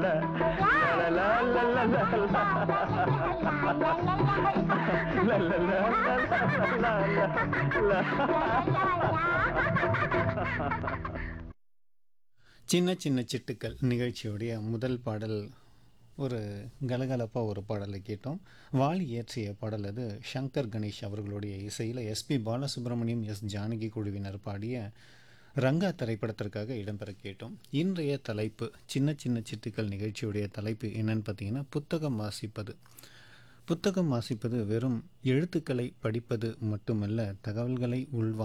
சின்ன சின்ன சிட்டுக்கள் நிகழ்ச்சியுடைய முதல் பாடல் ஒரு கலகலப்பாக ஒரு பாடலை கேட்டோம் வாலி இயற்றிய பாடல் அது சங்கர் கணேஷ் அவர்களுடைய இசையில் எஸ்பி பாலசுப்ரமணியம் எஸ் ஜானகி குழுவினர் பாடிய ரங்கா திரைப்படத்திற்காக இடம்பெற கேட்டோம் இன்றைய தலைப்பு சின்ன சின்ன சிட்டுக்கள் நிகழ்ச்சியுடைய தலைப்பு என்னன்னு பார்த்தீங்கன்னா புத்தகம் வாசிப்பது புத்தகம் வாசிப்பது வெறும் எழுத்துக்களை படிப்பது மட்டுமல்ல தகவல்களை உள்வா